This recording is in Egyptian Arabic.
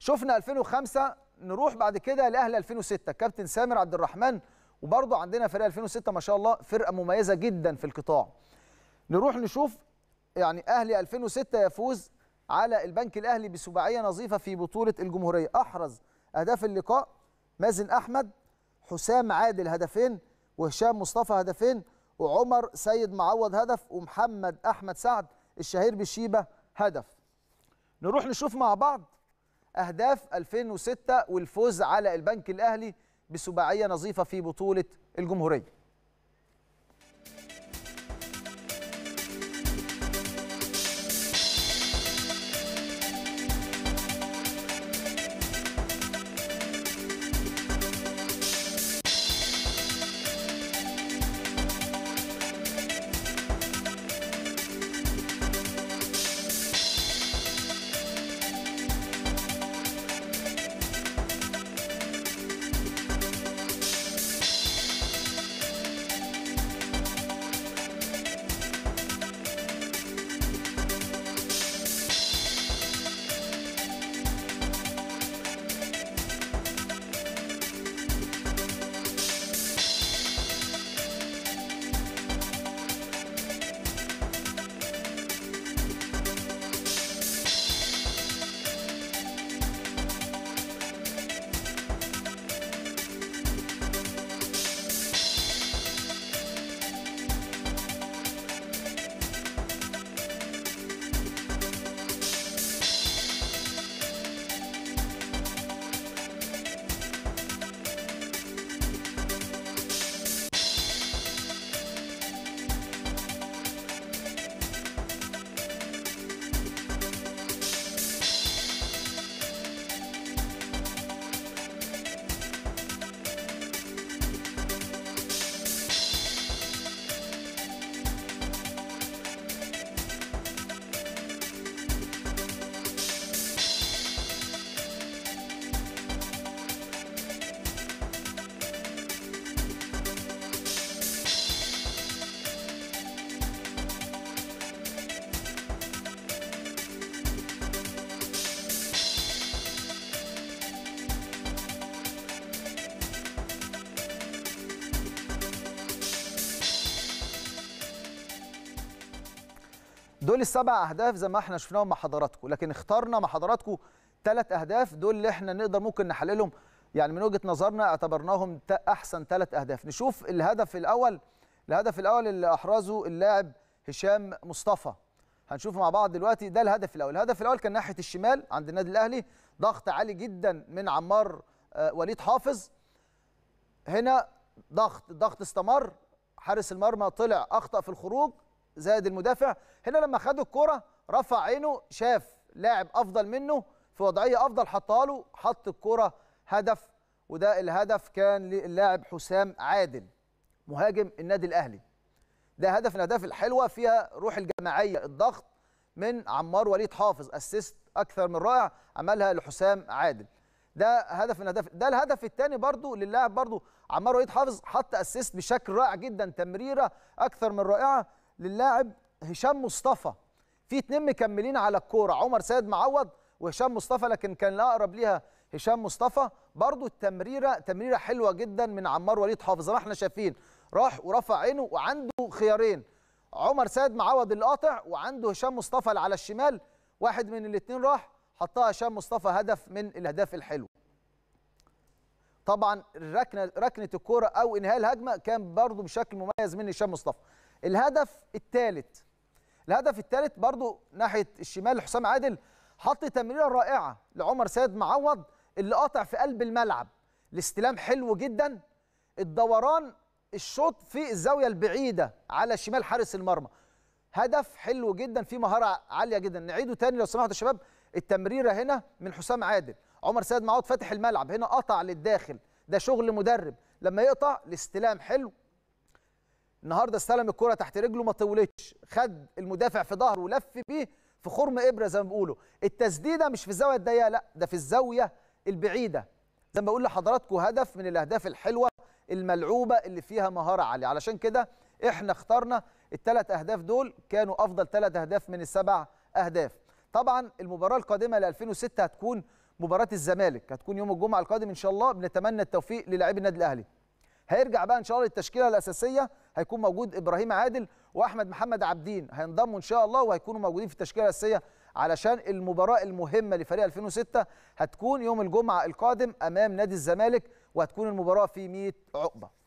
شفنا 2005 نروح بعد كده لاهلي 2006 كابتن سامر عبد الرحمن وبرضه عندنا فريق 2006 ما شاء الله فرقه مميزه جدا في القطاع نروح نشوف يعني اهلي 2006 يفوز على البنك الاهلي بسباعيه نظيفه في بطوله الجمهوريه احرز اهداف اللقاء مازن احمد حسام عادل هدفين وهشام مصطفى هدفين وعمر سيد معوض هدف ومحمد احمد سعد الشهير بالشيبه هدف نروح نشوف مع بعض اهداف 2006 والفوز على البنك الاهلي بسباعيه نظيفه في بطوله الجمهوريه دول السبع اهداف زي ما احنا شفناهم مع حضراتكم لكن اخترنا مع حضراتكم ثلاث اهداف دول اللي احنا نقدر ممكن نحللهم يعني من وجهه نظرنا اعتبرناهم تا- احسن ثلاث اهداف نشوف الهدف الاول الهدف الاول اللي احرزه اللاعب هشام مصطفى هنشوف مع بعض دلوقتي ده الهدف الاول الهدف الاول كان ناحيه الشمال عند النادي الاهلي ضغط عالي جدا من عمار آه، وليد حافظ هنا ضغط ضغط استمر حارس المرمى طلع اخطا في الخروج زائد المدافع هنا لما خد الكرة رفع عينه شاف لاعب افضل منه في وضعيه افضل حطها له حط الكرة هدف وده الهدف كان للاعب حسام عادل مهاجم النادي الاهلي ده هدف من الاهداف الحلوه فيها روح الجماعيه الضغط من عمار وليد حافظ اسيست اكثر من رائع عملها لحسام عادل ده هدف من الاهداف ده الهدف الثاني برضو للاعب برضو عمار وليد حافظ حط اسيست بشكل رائع جدا تمريره اكثر من رائعه للاعب هشام مصطفى في اتنين مكملين على الكوره عمر سيد معوض وهشام مصطفى لكن كان الاقرب ليها هشام مصطفى برضو التمريره تمريره حلوه جدا من عمار وليد حافظ زي ما احنا شايفين راح ورفع عينه وعنده خيارين عمر سيد معوض اللي قاطع وعنده هشام مصطفى اللي على الشمال واحد من الاثنين راح حطها هشام مصطفى هدف من الاهداف الحلوه طبعا ركنه ركنه الكوره او انهاء الهجمه كان برضو بشكل مميز من هشام مصطفى الهدف الثالث الهدف الثالث برضو ناحيه الشمال حسام عادل حط تمريره رائعه لعمر سيد معوض اللي قاطع في قلب الملعب الاستلام حلو جدا الدوران الشوط في الزاويه البعيده على شمال حارس المرمى هدف حلو جدا فيه مهاره عاليه جدا نعيده تاني لو سمحتوا يا شباب التمريره هنا من حسام عادل عمر سيد معوض فاتح الملعب هنا قطع للداخل ده شغل مدرب لما يقطع الاستلام حلو النهارده استلم الكره تحت رجله ما طولتش خد المدافع في ظهره ولف بيه في خرم ابره زي ما بيقولوا التسديده مش في الزاويه الضيقه لا ده في الزاويه البعيده زي ما بقول لحضراتكم هدف من الاهداف الحلوه الملعوبه اللي فيها مهاره عاليه علشان كده احنا اخترنا الثلاث اهداف دول كانوا افضل ثلاث اهداف من السبع اهداف طبعا المباراه القادمه ل 2006 هتكون مباراه الزمالك هتكون يوم الجمعه القادم ان شاء الله بنتمنى التوفيق للاعبي النادي الاهلي هيرجع بقى ان شاء الله للتشكيله الاساسيه هيكون موجود ابراهيم عادل واحمد محمد عابدين هينضموا ان شاء الله وهيكونوا موجودين في التشكيله الاساسيه علشان المباراه المهمه لفريق 2006 هتكون يوم الجمعه القادم امام نادي الزمالك وهتكون المباراه في 100 عقبه